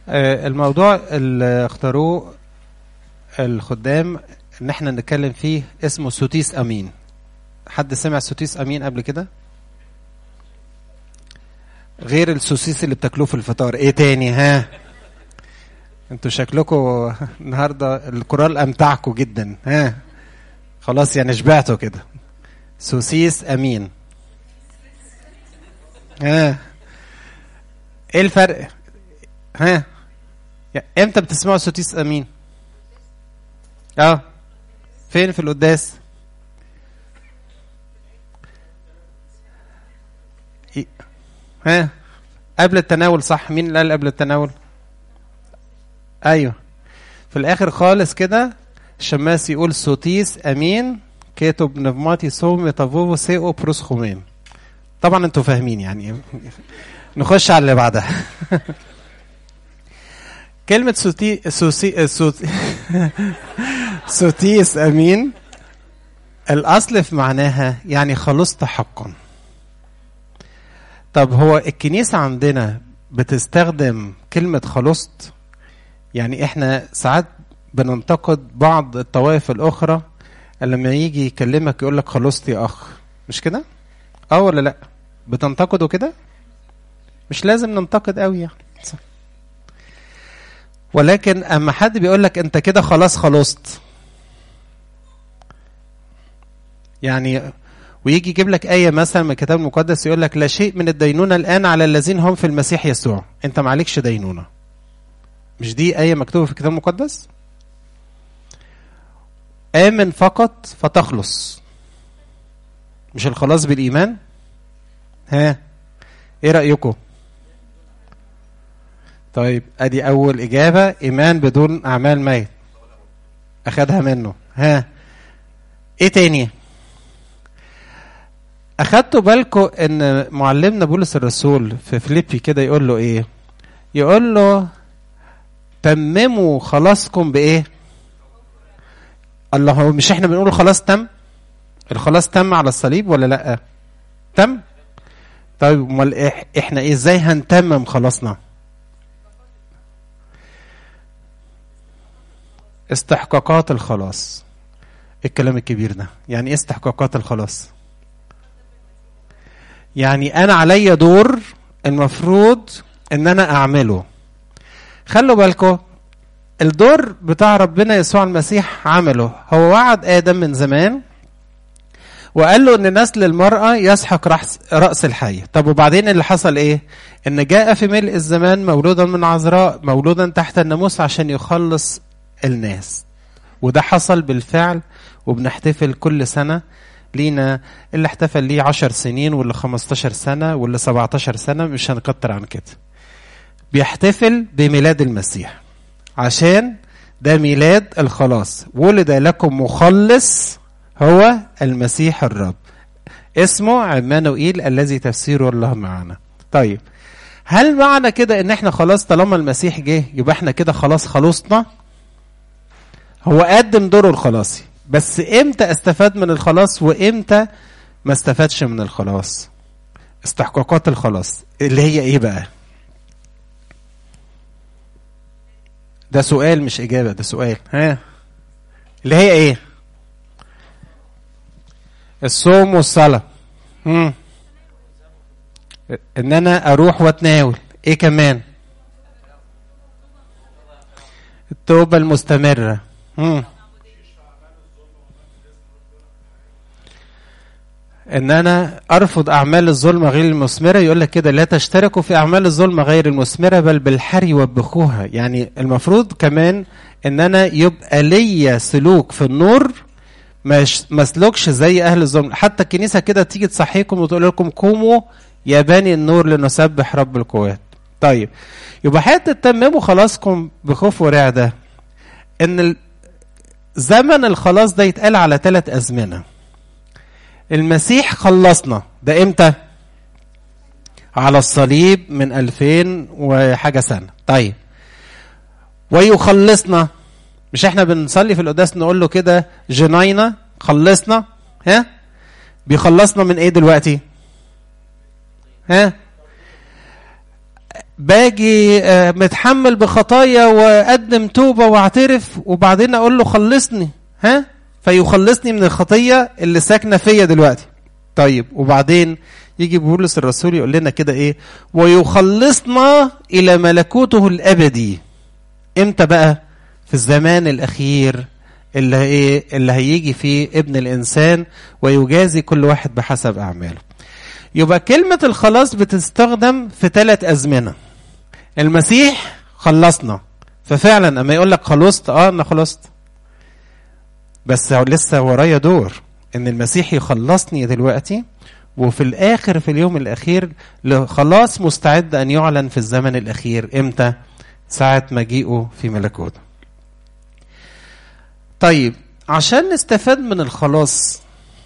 آه، الموضوع اللي اختاروه الخدام ان احنا نتكلم فيه اسمه سوتيس امين حد سمع سوتيس امين قبل كده غير السوسيس اللي بتاكلوه في الفطار ايه تاني ها انتوا شكلكم النهارده الكورال امتعكم جدا ها خلاص يعني شبعتوا كده سوسيس امين ها ايه الفرق ها يا- امتى بتسمعوا سوتيس امين اه فين في القداس إيه؟ ها قبل التناول صح مين اللي قال قبل التناول ايوه في الاخر خالص كده الشماس يقول سوتيس امين كاتب نفماتي سوم تافوفو سيو بروس خوميم طبعا انتوا فاهمين يعني نخش على اللي بعدها كلمة سوتي سوسي سوتي سوتيس امين الاصل في معناها يعني خلصت حقا طب هو الكنيسة عندنا بتستخدم كلمة خلصت يعني احنا ساعات بننتقد بعض الطوائف الاخرى لما يجي يكلمك يقول لك خلصت يا اخ مش كده اه ولا لا بتنتقده كده مش لازم ننتقد قوي يعني صح. ولكن اما حد بيقول لك انت كده خلاص خلصت يعني ويجي يجيب لك آية مثلا من الكتاب المقدس يقول لك لا شيء من الدينونة الآن على الذين هم في المسيح يسوع أنت معلكش دينونة مش دي آية مكتوبة في الكتاب المقدس آمن فقط فتخلص مش الخلاص بالإيمان ها إيه رأيكم طيب أدي أول إجابة إيمان بدون أعمال ميت أخدها منه ها إيه تاني أخدتوا بالكم إن معلمنا بولس الرسول في فيليبي كده يقول له إيه؟ يقول له تمموا خلاصكم بإيه؟ الله هو مش إحنا بنقول خلاص تم؟ الخلاص تم على الصليب ولا لأ؟ تم؟ طيب أمال إح- إحنا إيه إزاي هنتمم خلاصنا؟ استحقاقات الخلاص الكلام الكبير ده يعني ايه استحقاقات الخلاص يعني انا عليا دور المفروض ان انا اعمله خلوا بالكم الدور بتاع ربنا يسوع المسيح عمله هو وعد ادم من زمان وقال له ان نسل المرأة يسحق رأس, رأس الحي طب وبعدين اللي حصل ايه ان جاء في ملء الزمان مولودا من عذراء مولودا تحت الناموس عشان يخلص الناس وده حصل بالفعل وبنحتفل كل سنة لينا اللي احتفل ليه عشر سنين واللي 15 سنة واللي 17 سنة مش هنكتر عن كده بيحتفل بميلاد المسيح عشان ده ميلاد الخلاص ولد لكم مخلص هو المسيح الرب اسمه عمانوئيل الذي تفسيره الله معنا طيب هل معنى كده ان احنا خلاص طالما المسيح جه يبقى احنا كده خلاص خلصنا هو قدم دوره الخلاصي بس امتى استفاد من الخلاص وامتى ما استفادش من الخلاص استحقاقات الخلاص اللي هي ايه بقى ده سؤال مش اجابه ده سؤال ها اللي هي ايه الصوم والصلاه مم. ان انا اروح واتناول ايه كمان التوبه المستمره مم. ان انا ارفض اعمال الظلم غير المثمره يقول لك كده لا تشتركوا في اعمال الظلم غير المثمره بل بالحري وبخوها يعني المفروض كمان ان انا يبقى ليا سلوك في النور مش مسلوكش زي اهل الظلم حتى الكنيسه كده تيجي تصحيكم وتقول لكم قوموا يا بني النور لنسبح رب القوات طيب يبقى حته تمموا خلاصكم بخوف ورع ده ان ال- زمن الخلاص ده يتقال على ثلاث ازمنه المسيح خلصنا ده امتى على الصليب من 2000 وحاجه سنه طيب ويخلصنا مش احنا بنصلي في القداس نقول له كده جناينا خلصنا ها بيخلصنا من ايه دلوقتي ها باجي آه، متحمل بخطايا واقدم توبه واعترف وبعدين اقول له خلصني ها فيخلصني من الخطيه اللي ساكنه فيا دلوقتي طيب وبعدين يجي بولس الرسول يقول لنا كده ايه ويخلصنا الى ملكوته الابدي امتى بقى في الزمان الاخير اللي ايه اللي هيجي فيه ابن الانسان ويجازي كل واحد بحسب اعماله يبقى كلمة الخلاص بتستخدم في ثلاث أزمنة المسيح خلصنا ففعلا اما يقول لك خلصت اه انا خلصت بس هو لسه ورايا دور ان المسيح يخلصني دلوقتي وفي الاخر في اليوم الاخير خلاص مستعد ان يعلن في الزمن الاخير امتى ساعة مجيئه في ملكوته طيب عشان نستفاد من الخلاص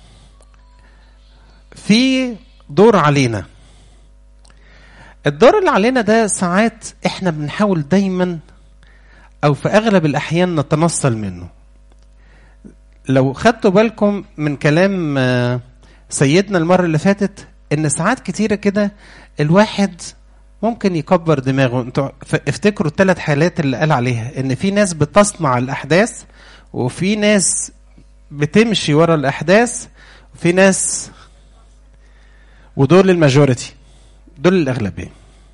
في دور علينا الدور اللي علينا ده ساعات احنا بنحاول دايما او في اغلب الاحيان نتنصل منه لو خدتوا بالكم من كلام آه، سيدنا المرة اللي فاتت ان ساعات كتيرة كده الواحد ممكن يكبر دماغه انتوا ف- افتكروا الثلاث حالات اللي قال عليها ان في ناس بتصنع الاحداث وفي ناس بتمشي ورا الاحداث وفي ناس ودول الماجوريتي دول الاغلبيه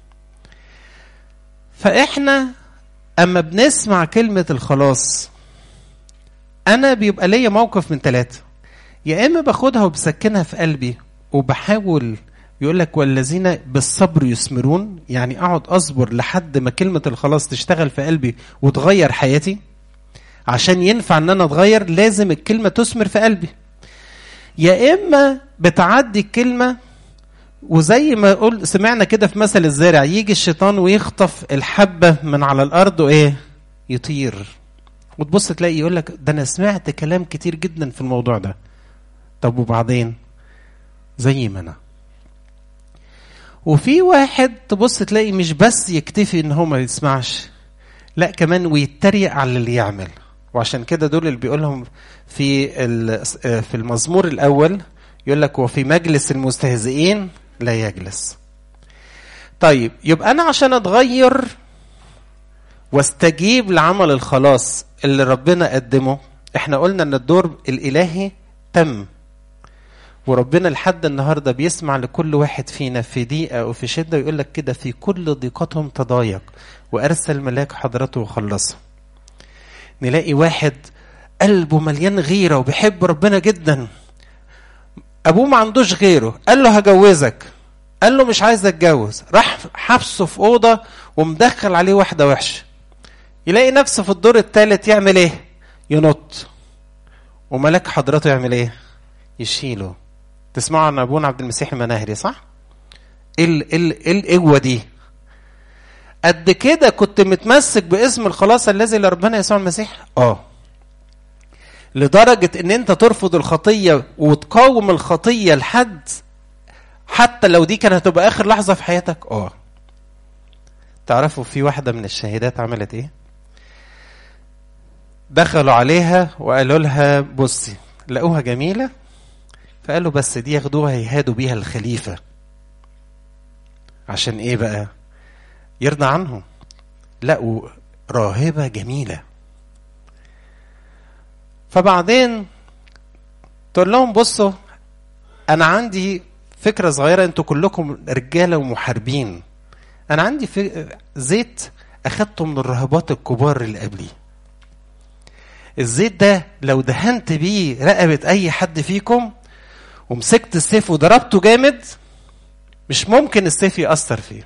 فاحنا اما بنسمع كلمه الخلاص انا بيبقى ليا موقف من ثلاثه يا اما باخدها وبسكنها في قلبي وبحاول يقول لك والذين بالصبر يثمرون يعني اقعد اصبر لحد ما كلمه الخلاص تشتغل في قلبي وتغير حياتي عشان ينفع ان انا اتغير لازم الكلمه تثمر في قلبي يا اما بتعدي الكلمه وزي ما قول سمعنا كده في مثل الزارع يجي الشيطان ويخطف الحبه من على الارض وايه يطير وتبص تلاقي يقول لك ده انا سمعت كلام كتير جدا في الموضوع ده طب وبعدين زي ما انا وفي واحد تبص تلاقي مش بس يكتفي ان هو ما يسمعش لا كمان ويتريق على اللي يعمل وعشان كده دول اللي بيقولهم في ال- في المزمور الاول يقول لك وفي مجلس المستهزئين لا يجلس طيب يبقى انا عشان اتغير واستجيب لعمل الخلاص اللي ربنا قدمه احنا قلنا ان الدور الالهي تم وربنا لحد النهارده بيسمع لكل واحد فينا في ضيقه او في شده ويقول لك كده في كل ضيقتهم تضايق وارسل ملاك حضرته وخلصه نلاقي واحد قلبه مليان غيره وبيحب ربنا جدا ابوه ما عندوش غيره قال له هجوزك قال له مش عايز اتجوز راح حبسه في اوضه ومدخل عليه واحده وحشه يلاقي نفسه في الدور الثالث يعمل ايه ينط وملاك حضرته يعمل ايه يشيله تسمعوا عن ابونا عبد المسيح المناهري صح ايه ال- ال- ايه القوه دي قد كده كنت متمسك باسم الخلاص الذي لربنا يسوع المسيح اه لدرجة ان انت ترفض الخطية وتقاوم الخطية لحد حتى لو دي كانت هتبقى اخر لحظة في حياتك اه تعرفوا في واحدة من الشهيدات عملت ايه دخلوا عليها وقالوا لها بصي لقوها جميلة فقالوا بس دي ياخدوها يهادوا بيها الخليفة عشان ايه بقى يرضى عنهم لقوا راهبة جميلة فبعدين تقول لهم بصوا انا عندي فكرة صغيرة انتوا كلكم رجالة ومحاربين انا عندي في زيت اخدته من الراهبات الكبار اللي قبلي الزيت ده لو دهنت بيه رقبة اي حد فيكم ومسكت السيف وضربته جامد مش ممكن السيف يأثر فيه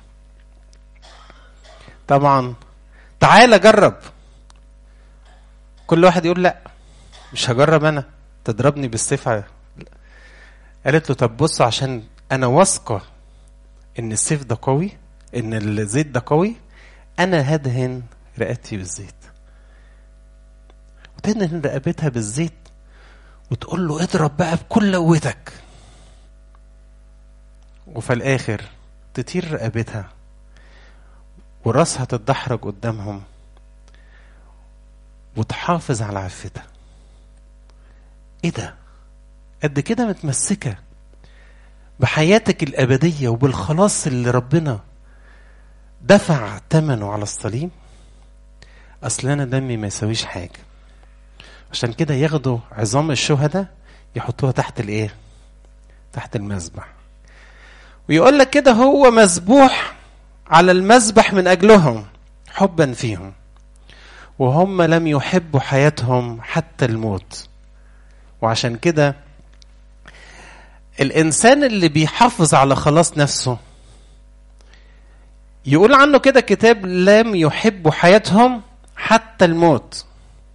طبعا تعالى جرب كل واحد يقول لا مش هجرب انا تضربني بالسيف ع- قالت له طب بص عشان انا واثقه ان السيف ده قوي ان الزيت ده قوي انا هدهن رقبتي بالزيت وتدهن رقبتها بالزيت وتقول له اضرب بقى بكل قوتك وفي الاخر تطير رقبتها وراسها تتدحرج قدامهم وتحافظ على عفتها ايه ده قد كده متمسكه بحياتك الابديه وبالخلاص اللي ربنا دفع ثمنه على الصليب اصل انا دمي ما يساويش حاجه عشان كده ياخدوا عظام الشهداء يحطوها تحت الايه تحت المذبح ويقول لك كده هو مذبوح على المذبح من اجلهم حبا فيهم وهم لم يحبوا حياتهم حتى الموت وعشان كده الانسان اللي بيحافظ على خلاص نفسه يقول عنه كده كتاب لم يحبوا حياتهم حتى الموت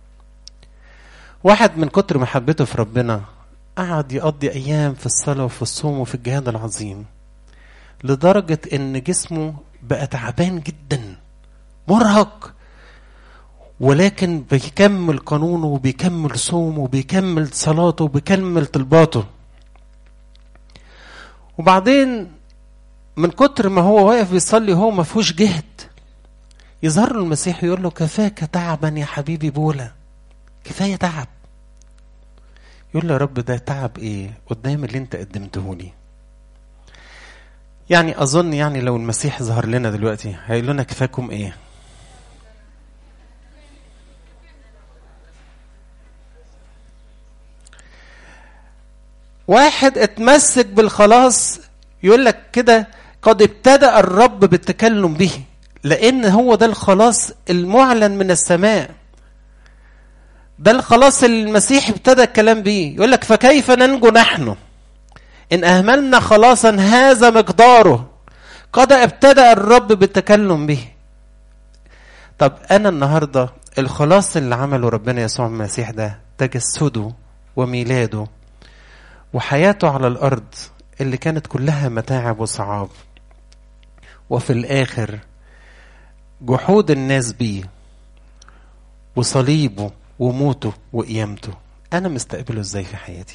واحد من كتر محبته في ربنا قعد يقضي ايام في الصلاه وفي الصوم وفي الجهاد العظيم لدرجه ان جسمه بقى تعبان جدا مرهق ولكن بيكمل قانونه وبيكمل صومه وبيكمل صلاته وبيكمل طلباته وبعدين من كتر ما هو واقف بيصلي هو ما فيهوش جهد يظهر له المسيح يقول له كفاك تعبا يا حبيبي بولا كفايه تعب يقول له يا رب ده تعب ايه قدام اللي انت قدمته لي يعني اظن يعني لو المسيح ظهر لنا دلوقتي هيقول لنا كفاكم ايه واحد اتمسك بالخلاص يقول لك كده قد ابتدأ الرب بالتكلم به لأن هو ده الخلاص المعلن من السماء ده الخلاص اللي المسيح ابتدى الكلام بيه يقول لك فكيف ننجو نحن إن أهملنا خلاصا هذا مقداره قد ابتدأ الرب بالتكلم به طب أنا النهاردة الخلاص اللي عمله ربنا يسوع المسيح ده تجسده وميلاده وحياته على الأرض اللي كانت كلها متاعب وصعاب وفي الآخر جحود الناس بيه وصليبه وموته وقيامته أنا مستقبله إزاي في حياتي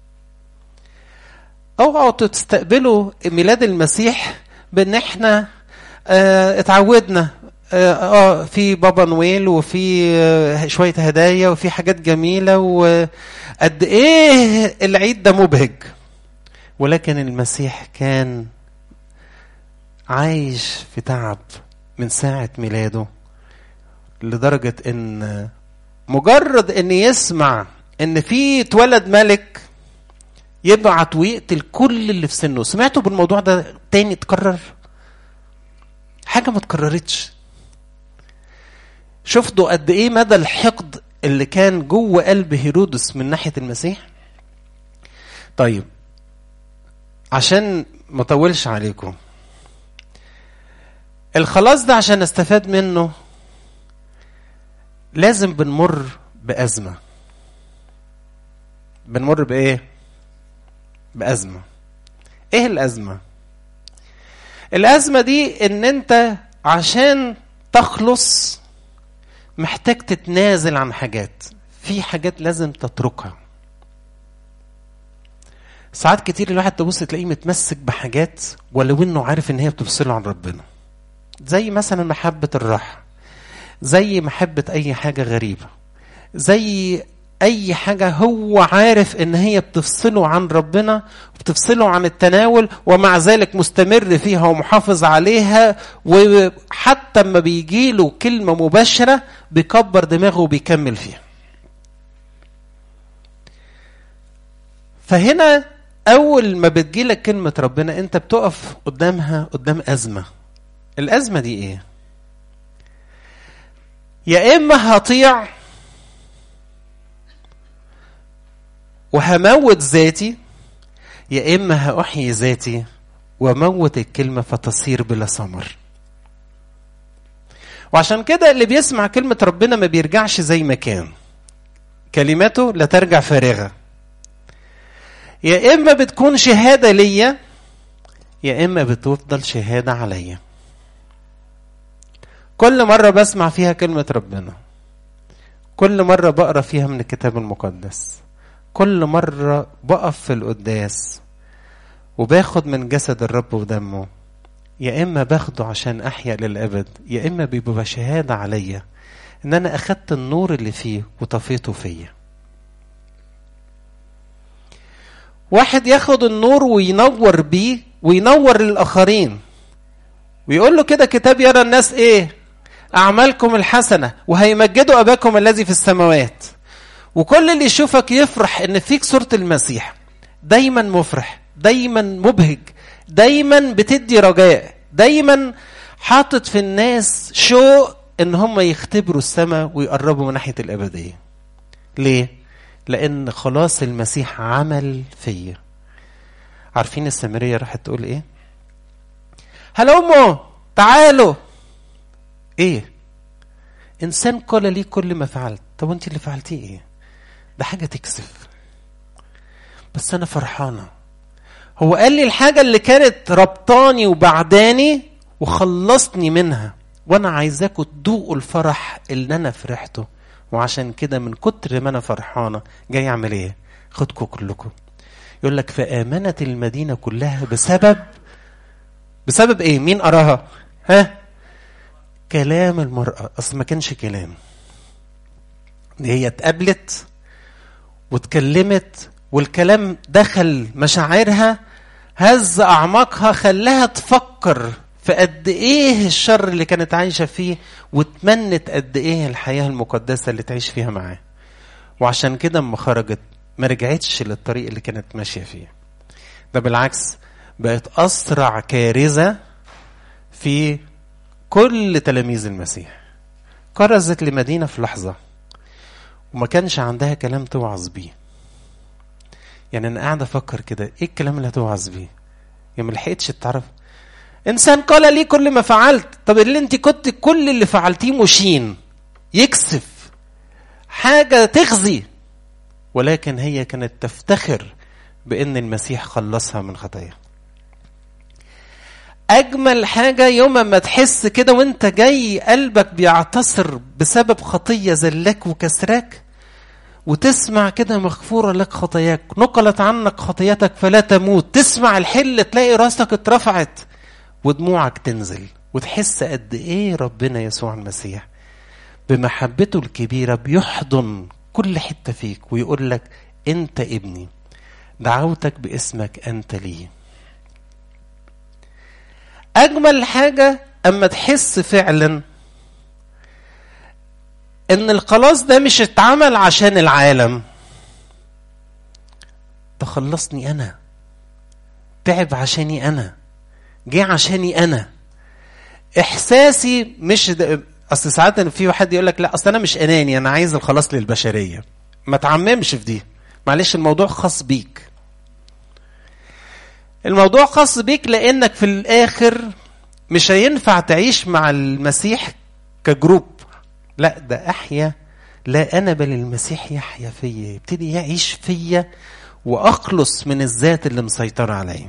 اوعوا تستقبلوا ميلاد المسيح بان احنا اه اتعودنا اه في بابا نويل وفي اه شويه هدايا وفي حاجات جميله وقد ايه العيد ده مبهج ولكن المسيح كان عايش في تعب من ساعة ميلاده لدرجة ان مجرد ان يسمع ان في اتولد ملك يبعت ويقتل كل اللي في سنه سمعتوا بالموضوع ده تاني اتكرر حاجة ما اتكررتش شفتوا قد ايه مدى الحقد اللي كان جوه قلب هيرودس من ناحية المسيح طيب عشان ما اطولش عليكم الخلاص ده عشان استفاد منه لازم بنمر بأزمة بنمر بإيه؟ بأزمة إيه الأزمة؟ الأزمة دي إن أنت عشان تخلص محتاج تتنازل عن حاجات في حاجات لازم تتركها ساعات كتير الواحد تبص تلاقيه متمسك بحاجات ولو انه عارف ان هي بتفصله عن ربنا زي مثلا محبة الراحة زي محبة أي حاجة غريبة زي أي حاجة هو عارف إن هي بتفصله عن ربنا وبتفصله عن التناول ومع ذلك مستمر فيها ومحافظ عليها وحتى ما بيجيله كلمة مباشرة بيكبر دماغه وبيكمل فيها فهنا أول ما بتجيلك كلمة ربنا أنت بتقف قدامها قدام أزمة الأزمة دي إيه؟ يا إما هطيع وهموت ذاتي يا إما هأحيي ذاتي وموت الكلمة فتصير بلا ثمر وعشان كده اللي بيسمع كلمة ربنا ما بيرجعش زي ما كان كلماته لا ترجع فارغة يا إما بتكون شهادة ليا يا إما بتفضل شهادة عليا كل مرة بسمع فيها كلمة ربنا كل مرة بقرا فيها من الكتاب المقدس كل مرة بقف في القداس وباخد من جسد الرب ودمه يا إما باخده عشان أحيا للأبد يا إما بيبقى شهادة عليا إن أنا أخدت النور اللي فيه وطفيته فيا واحد ياخد النور وينور بيه وينور للآخرين ويقول له كده كتاب يرى الناس ايه اعمالكم الحسنه وهيمجدوا اباكم الذي في السماوات وكل اللي يشوفك يفرح ان فيك صوره المسيح دايما مفرح دايما مبهج دايما بتدي رجاء دايما حاطط في الناس شوق ان هم يختبروا السماء ويقربوا من ناحيه الابديه ليه لان خلاص المسيح عمل فيا عارفين السامريه راحت تقول ايه هل امه تعالوا ايه انسان قال لي كل ما فعلت طب انت اللي فعلتيه ايه ده حاجه تكسف بس انا فرحانه هو قال لي الحاجه اللي كانت ربطاني وبعداني وخلصني منها وانا عايزاكم تدوقوا الفرح اللي انا فرحته وعشان كده من كتر ما انا فرحانه جاي اعمل ايه خدكم كلكم يقول لك فامنت المدينه كلها بسبب بسبب ايه مين اراها ها كلام المراه اصل ما كانش كلام دي هي اتقابلت واتكلمت والكلام دخل مشاعرها هز اعماقها خلاها تفكر في قد ايه الشر اللي كانت عايشه فيه وتمنت قد ايه الحياه المقدسه اللي تعيش فيها معاه وعشان كده اما خرجت ما رجعتش للطريق اللي كانت ماشيه فيه ده بالعكس بقت اسرع كارثه في كل تلاميذ المسيح كرزت لمدينه في لحظه وما كانش عندها كلام توعظ بيه يعني انا قاعد افكر كده ايه الكلام اللي هتوعظ بيه يا ما لحقتش تعرف انسان قال لي كل ما فعلت طب اللي انت كنت كل اللي فعلتيه مشين يكسف حاجه تخزي ولكن هي كانت تفتخر بان المسيح خلصها من خطاياها اجمل حاجه يوم ما تحس كده وانت جاي قلبك بيعتصر بسبب خطيه زلك وكسراك وتسمع كده مغفورة لك خطاياك نقلت عنك خطيتك فلا تموت تسمع الحل تلاقي راسك اترفعت ودموعك تنزل وتحس قد ايه ربنا يسوع المسيح بمحبته الكبيرة بيحضن كل حتة فيك ويقول لك انت ابني دعوتك باسمك انت لي اجمل حاجة اما تحس فعلا ان الخلاص ده مش اتعمل عشان العالم تخلصني انا تعب عشاني انا جه عشاني انا احساسي مش ده اصل ساعات في واحد يقول لك لا اصل انا مش اناني انا عايز الخلاص للبشريه ما تعممش في دي معلش الموضوع خاص بيك الموضوع خاص بيك لانك في الاخر مش هينفع تعيش مع المسيح كجروب لا ده احيا لا انا بل المسيح يحيا فيا يبتدي يعيش فيا واخلص من الذات اللي مسيطره عليا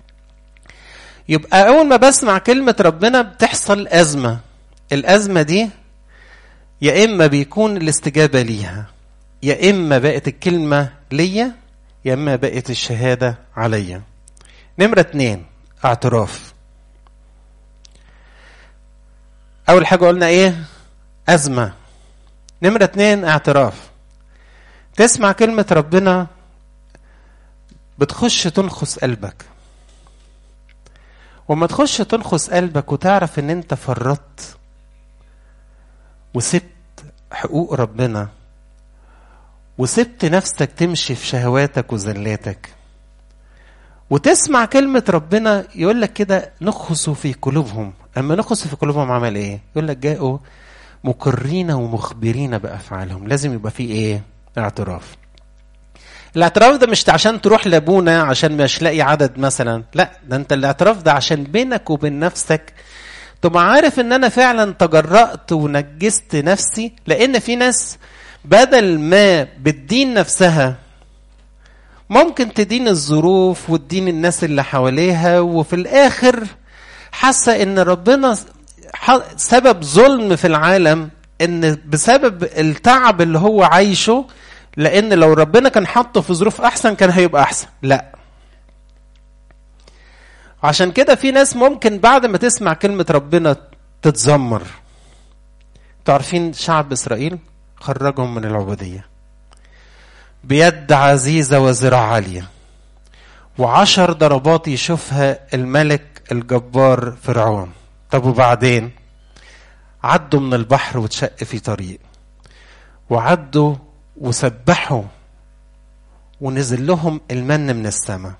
يبقى اول ما بسمع كلمه ربنا بتحصل ازمه الازمه دي يا اما بيكون الاستجابه ليها يا اما بقت الكلمه ليا يا اما بقت الشهاده عليا نمره اتنين اعتراف اول حاجه قلنا ايه أزمة نمرة اتنين اعتراف تسمع كلمة ربنا بتخش تنخس قلبك وما تخش تنخس قلبك وتعرف ان انت فرطت وسبت حقوق ربنا وسبت نفسك تمشي في شهواتك وزلاتك وتسمع كلمة ربنا يقول لك كده نخسوا في قلوبهم أما نخسوا في قلوبهم عمل إيه؟ يقول لك جاءوا مقرين ومخبرين بافعالهم لازم يبقى في ايه اعتراف الاعتراف ده مش عشان تروح لابونا عشان مش لاقي عدد مثلا لا ده انت الاعتراف ده عشان بينك وبين نفسك تبقى عارف ان انا فعلا تجرأت ونجست نفسي لان في ناس بدل ما بتدين نفسها ممكن تدين الظروف وتدين الناس اللي حواليها وفي الاخر حاسه ان ربنا سبب ظلم في العالم ان بسبب التعب اللي هو عايشه لان لو ربنا كان حاطه في ظروف احسن كان هيبقى احسن لا عشان كده في ناس ممكن بعد ما تسمع كلمة ربنا تتذمر تعرفين شعب إسرائيل خرجهم من العبودية بيد عزيزة وذراع عالية وعشر ضربات يشوفها الملك الجبار فرعون طب وبعدين عدوا من البحر واتشق في طريق وعدوا وسبحوا ونزل لهم المن من السماء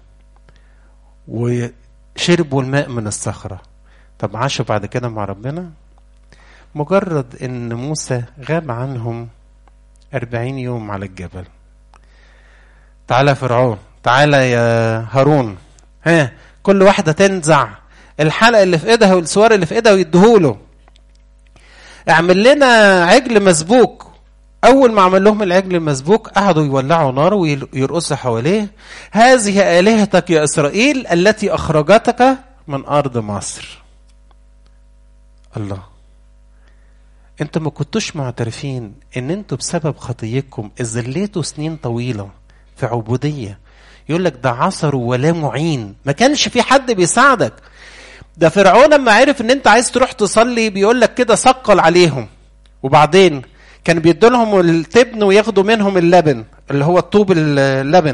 وشربوا الماء من الصخرة طب عاشوا بعد كده مع ربنا مجرد ان موسى غاب عنهم أربعين يوم على الجبل تعالى فرعون تعالى يا هارون ها كل واحدة تنزع الحلقة اللي في ايدها والسوار اللي في ايدها ويديهوله اعمل لنا عجل مسبوك اول ما عمل لهم العجل المسبوك قعدوا يولعوا نار ويرقصوا حواليه هذه الهتك يا اسرائيل التي اخرجتك من ارض مصر الله انتوا ما كنتوش معترفين ان انتوا بسبب خطيتكم ذليتوا سنين طويله في عبوديه يقول لك ده عصر ولا معين ما كانش في حد بيساعدك ده فرعون لما عرف ان انت عايز تروح تصلي بيقول لك كده ثقل عليهم وبعدين كان بيدوا لهم التبن وياخدوا منهم اللبن اللي هو الطوب اللبن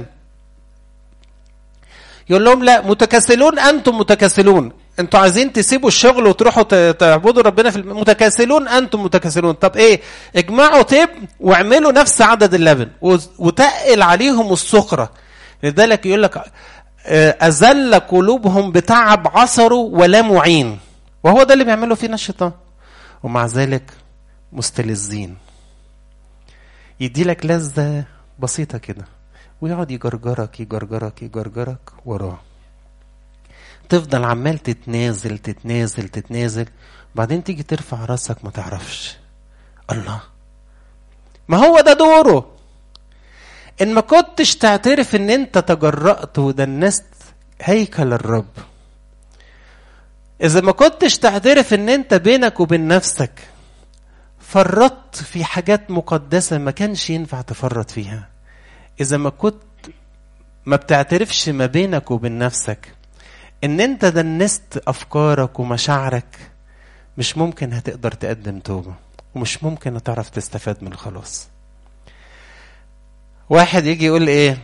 يقول لهم لا متكاسلون انتم متكاسلون انتوا عايزين تسيبوا الشغل وتروحوا تعبدوا ربنا في الم... متكاسلون انتم متكاسلون طب ايه اجمعوا تبن واعملوا نفس عدد اللبن وتقل عليهم السخره لذلك يقول لك أذل قلوبهم بتعب عصروا ولا معين وهو ده اللي بيعمله فينا الشيطان ومع ذلك مستلذين يدي لك لذة بسيطة كده ويقعد يجرجرك يجرجرك يجرجرك وراه تفضل عمال تتنازل تتنازل تتنازل وبعدين تيجي ترفع راسك ما تعرفش الله ما هو ده دوره ان ما كنتش تعترف ان انت تجرأت ودنست هيكل الرب اذا ما كنتش تعترف ان انت بينك وبين نفسك فرطت في حاجات مقدسة ما كانش ينفع تفرط فيها اذا ما كنت ما بتعترفش ما بينك وبين نفسك ان انت دنست افكارك ومشاعرك مش ممكن هتقدر تقدم توبة ومش ممكن هتعرف تستفاد من الخلاص واحد يجي يقول ايه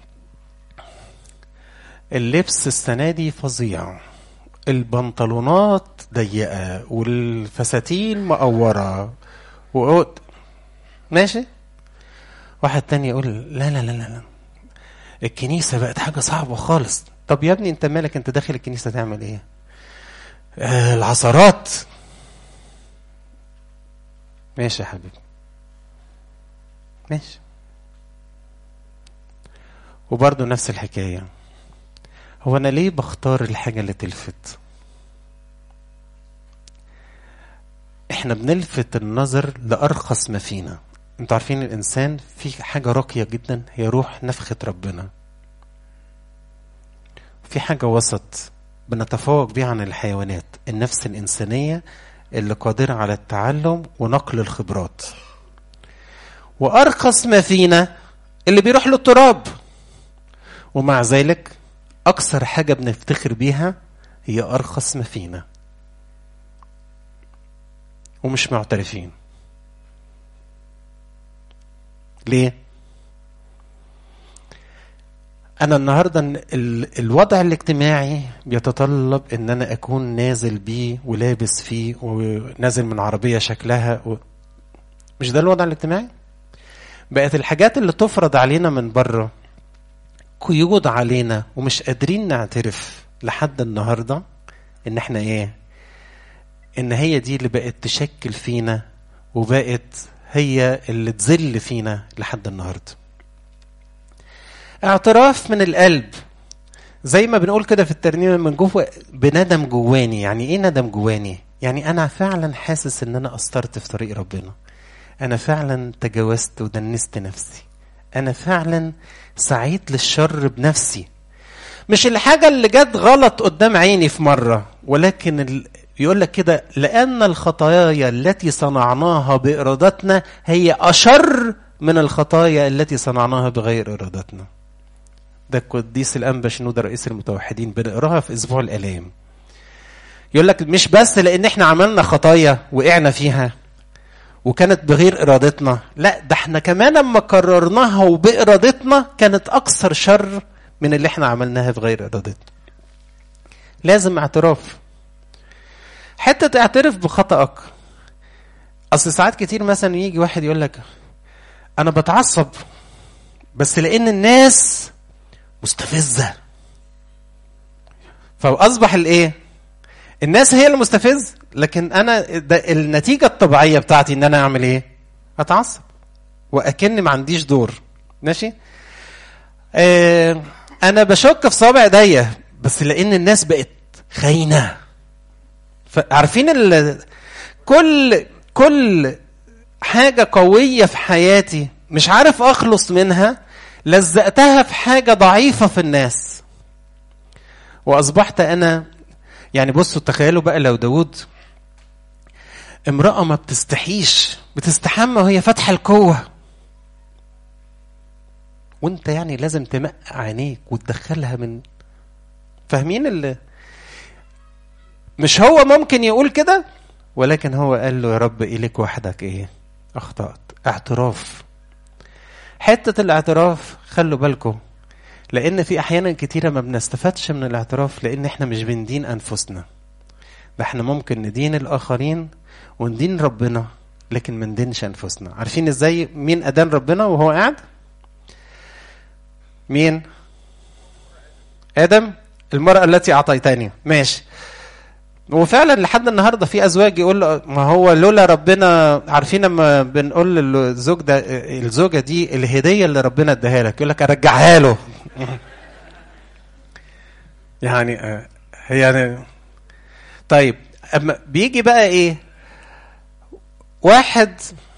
اللبس السنة دي فظيع البنطلونات ضيقة والفساتين مقورة وقود ماشي واحد تاني يقول لا لا لا لا الكنيسة بقت حاجة صعبة خالص طب يا ابني انت مالك انت داخل الكنيسة تعمل ايه آه العصارات ماشي يا حبيبي ماشي وبرضه نفس الحكاية هو أنا ليه بختار الحاجة اللي تلفت احنا بنلفت النظر لأرخص ما فينا انتوا عارفين الإنسان في حاجة راقية جدا هي روح نفخة ربنا في حاجة وسط بنتفوق بيها عن الحيوانات النفس الإنسانية اللي قادرة على التعلم ونقل الخبرات وأرخص ما فينا اللي بيروح للتراب ومع ذلك أكثر حاجة بنفتخر بيها هي أرخص ما فينا ومش معترفين ليه؟ أنا النهاردة الوضع الاجتماعي بيتطلب إن أنا أكون نازل بيه ولابس فيه ونازل من عربية شكلها و... مش ده الوضع الاجتماعي؟ بقت الحاجات اللي تفرض علينا من بره قيود علينا ومش قادرين نعترف لحد النهارده ان احنا ايه ان هي دي اللي بقت تشكل فينا وبقت هي اللي تذل فينا لحد النهارده اعتراف من القلب زي ما بنقول كده في الترنيمه من جوه بندم جواني يعني ايه ندم جواني يعني انا فعلا حاسس ان انا قصرت في طريق ربنا انا فعلا تجاوزت ودنست نفسي انا فعلا سعيت للشر بنفسي مش الحاجة اللي جت غلط قدام عيني في مرة ولكن ال... يقول لك كده لأن الخطايا التي صنعناها بإرادتنا هي أشر من الخطايا التي صنعناها بغير إرادتنا ده القديس الأنبا شنودة رئيس المتوحدين بنقراها في أسبوع الآلام يقول لك مش بس لأن احنا عملنا خطايا وقعنا فيها وكانت بغير ارادتنا لا ده احنا كمان اما قررناها وبارادتنا كانت اكثر شر من اللي احنا عملناها بغير ارادتنا لازم اعتراف حته اعترف بخطأك اصل ساعات كتير مثلا يجي واحد يقول لك انا بتعصب بس لان الناس مستفزه فاصبح الايه الناس هي اللي مستفز لكن انا ده النتيجه الطبيعيه بتاعتي ان انا اعمل ايه اتعصب واكن ما عنديش دور ماشي آه انا بشك في صابع ايديا بس لان الناس بقت خاينه عارفين ال... كل كل حاجه قويه في حياتي مش عارف اخلص منها لزقتها في حاجه ضعيفه في الناس واصبحت انا يعني بصوا تخيلوا بقى لو داود امرأة ما بتستحيش بتستحمى وهي فاتحة القوة وانت يعني لازم تمقع عينيك وتدخلها من فاهمين اللي مش هو ممكن يقول كده ولكن هو قال له يا رب إليك وحدك ايه اخطأت اعتراف حتة الاعتراف خلوا بالكم لان في احيانا كتيره ما بنستفادش من الاعتراف لان احنا مش بندين انفسنا ده احنا ممكن ندين الاخرين وندين ربنا لكن ما ندينش انفسنا عارفين ازاي مين ادان ربنا وهو قاعد مين ادم المراه التي اعطيتني ماشي وفعلا لحد النهارده في ازواج يقول له ما هو لولا ربنا عارفين لما بنقول للزوج ده الزوجه دي الهديه اللي ربنا اداها لك يقول لك ارجعها له يعني هي يعني طيب اما بيجي بقى ايه واحد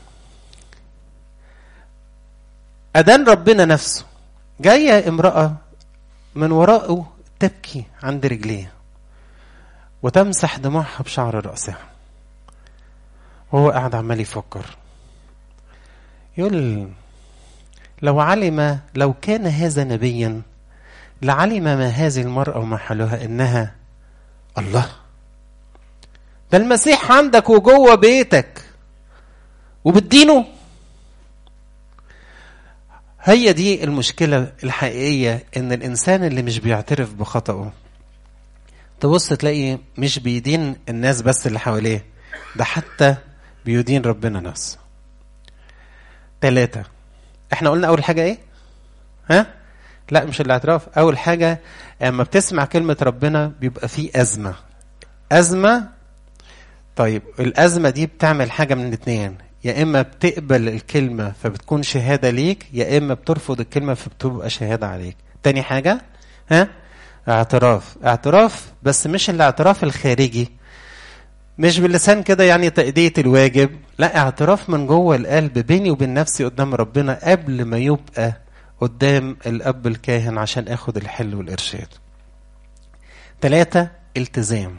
أدان ربنا نفسه جاية امرأة من وراءه تبكي عند رجليه وتمسح دموعها بشعر رأسها وهو قاعد عمال يفكر يقول لو علم لو كان هذا نبيا لعلم ما هذه المرأة وما حالها إنها الله ده المسيح عندك وجوه بيتك وبتدينه هي دي المشكلة الحقيقية إن الإنسان اللي مش بيعترف بخطأه تبص تلاقي مش بيدين الناس بس اللي حواليه ده حتى بيدين ربنا نفسه ثلاثة احنا قلنا أول حاجة إيه؟ ها؟ لا مش الاعتراف أول حاجة اما بتسمع كلمة ربنا بيبقى فيه أزمة أزمة طيب الأزمة دي بتعمل حاجة من الاثنين يا إما بتقبل الكلمة فبتكون شهادة ليك يا إما بترفض الكلمة فبتبقى شهادة عليك تاني حاجة ها اعتراف اعتراف بس مش الاعتراف الخارجي مش باللسان كده يعني تأدية الواجب لا اعتراف من جوه القلب بيني وبين نفسي قدام ربنا قبل ما يبقى قدام الأب الكاهن عشان اخد الحل والإرشاد ثلاثة التزام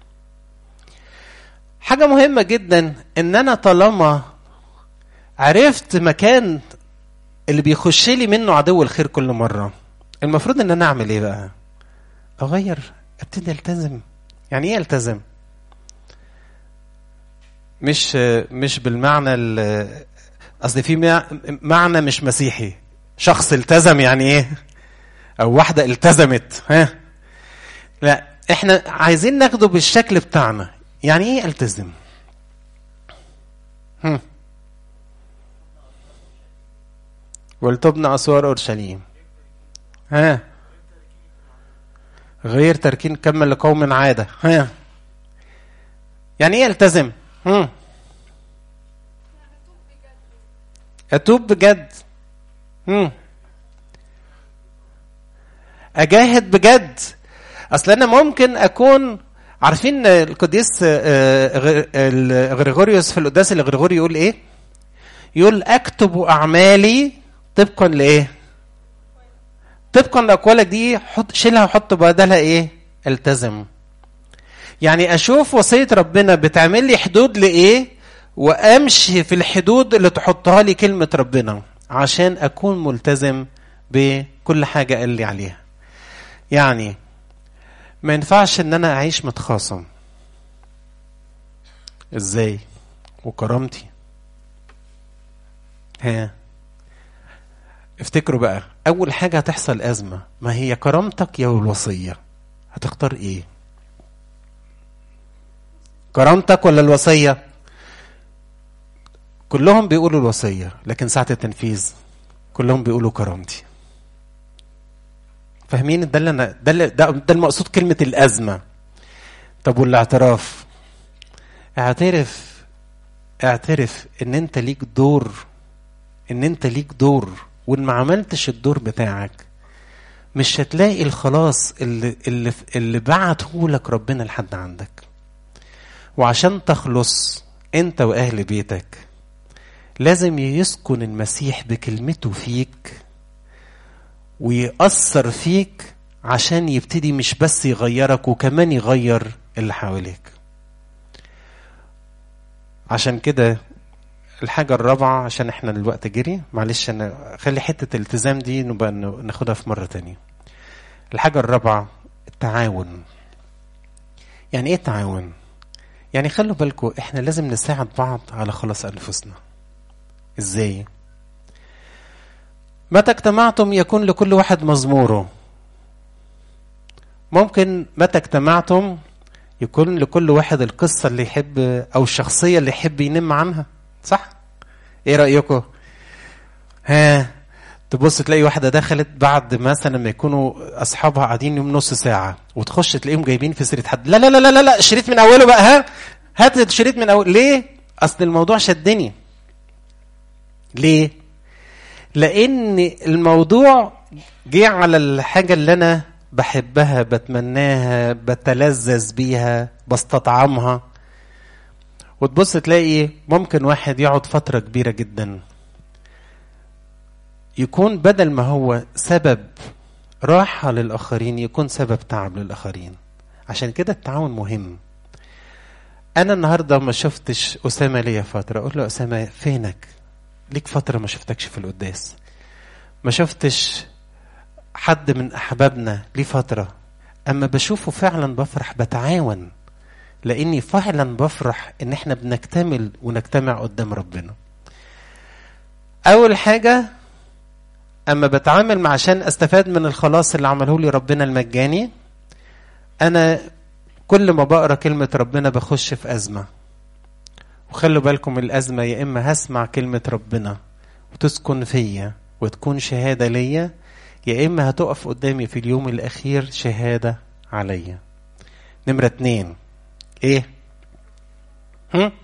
حاجة مهمة جدا ان انا طالما عرفت مكان اللي بيخش لي منه عدو الخير كل مرة المفروض ان انا اعمل ايه بقى اغير ابتدي التزم يعني ايه التزم مش مش بالمعنى قصدي في معنى مش مسيحي شخص التزم يعني ايه او واحده التزمت ها لا احنا عايزين ناخده بالشكل بتاعنا يعني ايه التزم هم. ولتبنى اسوار اورشليم ها غير تركين كمل لقوم عاده ها يعني ايه التزم هم. اتوب بجد هم. اجاهد بجد اصل انا ممكن اكون عارفين القديس غريغوريوس في القداس الغريغوري يقول ايه يقول اكتب اعمالي طبقا لايه طبقا لاقوالك دي حط شيلها وحط بدلها ايه التزم يعني اشوف وصيه ربنا بتعمل لي حدود لايه وامشي في الحدود اللي تحطها لي كلمه ربنا عشان اكون ملتزم بكل حاجه قال لي عليها يعني ما ينفعش ان انا اعيش متخاصم ازاي وكرامتي ها افتكروا بقى اول حاجه هتحصل ازمه ما هي كرامتك يا الوصيه هتختار ايه كرامتك ولا الوصية كلهم بيقولوا الوصية لكن ساعة التنفيذ كلهم بيقولوا كرامتي فاهمين ده اللي انا ده اللي ده, ده المقصود كلمة الأزمة طب والاعتراف اعترف اعترف ان انت ليك دور ان انت ليك دور وان ما عملتش الدور بتاعك مش هتلاقي الخلاص اللي اللي اللي بعته لك ربنا لحد عندك وعشان تخلص انت واهل بيتك لازم يسكن المسيح بكلمته فيك ويأثر فيك عشان يبتدي مش بس يغيرك وكمان يغير اللي حواليك عشان كده الحاجة الرابعة عشان احنا الوقت جري معلش انا خلي حتة الالتزام دي نبقى ناخدها في مرة تانية الحاجة الرابعة التعاون يعني ايه التعاون يعني خلوا بالكم احنا لازم نساعد بعض على خلاص انفسنا ازاي متى اجتمعتم يكون لكل واحد مزموره ممكن متى اجتمعتم يكون لكل واحد القصة اللي يحب أو الشخصية اللي يحب ينم عنها صح؟ إيه رأيكم؟ ها تبص تلاقي واحدة دخلت بعد مثلا ما يكونوا أصحابها قاعدين يوم نص ساعة وتخش تلاقيهم جايبين في سيرة حد لا لا لا لا لا, لا الشريط من أوله بقى ها هات الشريط من أول ليه؟ أصل الموضوع شدني ليه؟ لأن الموضوع جه على الحاجة اللي أنا بحبها بتمناها بتلذذ بيها بستطعمها وتبص تلاقي ممكن واحد يقعد فترة كبيرة جدا يكون بدل ما هو سبب راحة للآخرين يكون سبب تعب للآخرين عشان كده التعاون مهم أنا النهاردة ما شفتش أسامة ليا فترة أقول له أسامة فينك ليك فترة ما شفتكش في القداس ما شفتش حد من احبابنا ليه فتره اما بشوفه فعلا بفرح بتعاون لاني فعلا بفرح ان احنا بنكتمل ونجتمع قدام ربنا اول حاجه اما بتعامل مع عشان استفاد من الخلاص اللي عمله لي ربنا المجاني انا كل ما بقرا كلمه ربنا بخش في ازمه وخلوا بالكم الازمه يا اما هسمع كلمه ربنا وتسكن فيا وتكون شهاده ليا يا إما هتقف قدامي في اليوم الأخير شهادة عليا نمرة اتنين إيه؟ هم؟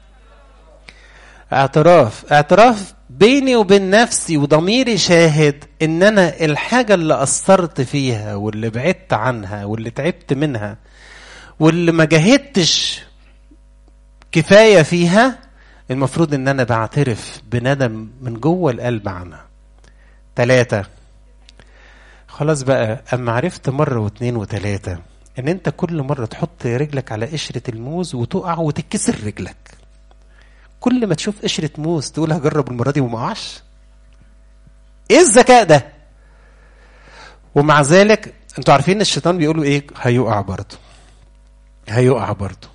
اعتراف اعتراف بيني وبين نفسي وضميري شاهد ان انا الحاجة اللي قصرت فيها واللي بعدت عنها واللي تعبت منها واللي ما جاهدتش كفاية فيها المفروض ان انا بعترف بندم من جوه القلب عنها ثلاثة خلاص بقى اما عرفت مرة واثنين وثلاثة ان انت كل مرة تحط رجلك على قشرة الموز وتقع وتتكسر رجلك كل ما تشوف قشرة موز تقول هجرب المرة دي وما اقعش ايه الذكاء ده ومع ذلك انتوا عارفين الشيطان بيقولوا ايه هيقع برضه هيقع برضه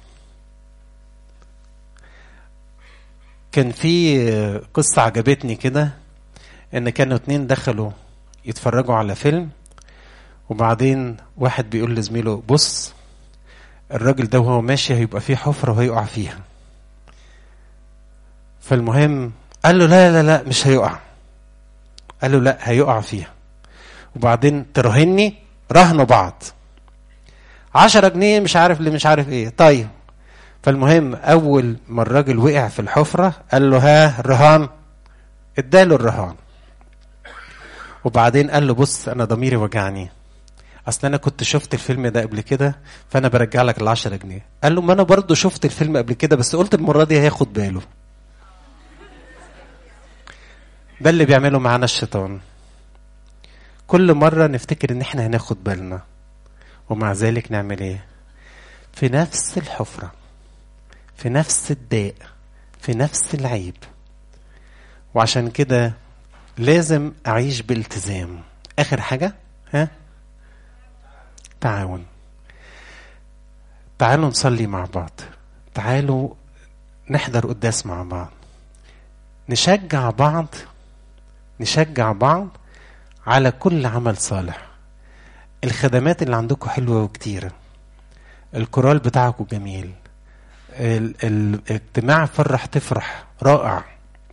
كان في قصة عجبتني كده ان كانوا اتنين دخلوا يتفرجوا على فيلم وبعدين واحد بيقول لزميله بص الراجل ده وهو ماشي هيبقى فيه حفرة وهيقع فيها فالمهم قال له لا لا لا مش هيقع قال له لا هيقع فيها وبعدين ترهني رهنوا بعض عشرة جنيه مش عارف اللي مش عارف ايه طيب فالمهم اول ما الراجل وقع في الحفرة قال له ها الرهان اداله الرهان وبعدين قال له بص انا ضميري وجعني اصل انا كنت شفت الفيلم ده قبل كده فانا برجع لك ال 10 جنيه قال له ما انا برضه شفت الفيلم قبل كده بس قلت المره دي هياخد باله ده اللي بيعمله معانا الشيطان كل مرة نفتكر ان احنا هناخد بالنا ومع ذلك نعمل ايه في نفس الحفرة في نفس الداء في نفس العيب وعشان كده لازم اعيش بالتزام اخر حاجة ها تعاون تعالوا نصلي مع بعض تعالوا نحضر قداس مع بعض نشجع بعض نشجع بعض على كل عمل صالح الخدمات اللي عندكم حلوة وكتيرة الكورال بتاعكم جميل ال- الاجتماع فرح تفرح رائع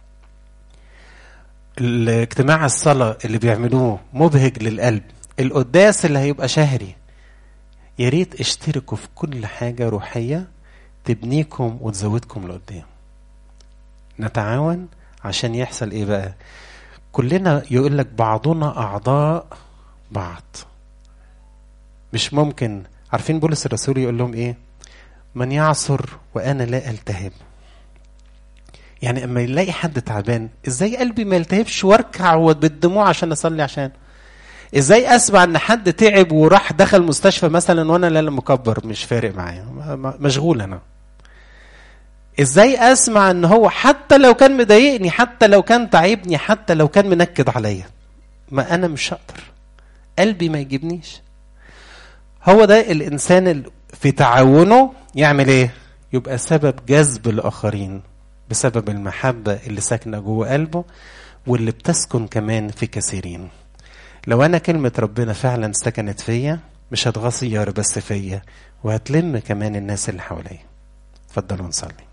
الاجتماع الصلاة اللي بيعملوه مبهج للقلب القداس اللي هيبقى شهري يا ريت اشتركوا في كل حاجة روحية تبنيكم وتزودكم لقدام نتعاون عشان يحصل ايه بقى كلنا يقول لك بعضنا اعضاء بعض مش ممكن عارفين بولس الرسول يقول لهم ايه من يعصر وانا لا التهب يعني اما يلاقي حد تعبان ازاي قلبي ما يلتهبش واركع بالدموع عشان اصلي عشان ازاي اسمع ان حد تعب وراح دخل مستشفى مثلا وانا لا لا مكبر مش فارق معايا م- م- مشغول انا ازاي اسمع ان هو حتى لو كان مضايقني حتى لو كان تعبني حتى لو كان منكد عليا ما انا مش هقدر قلبي ما يجيبنيش هو ده الانسان اللي في تعاونه يعمل ايه يبقى سبب جذب الاخرين بسبب المحبه اللي ساكنه جوه قلبه واللي بتسكن كمان في كثيرين لو انا كلمه ربنا فعلا سكنت فيا مش هتغير بس فيا وهتلم كمان الناس اللي حواليا اتفضلوا نصلي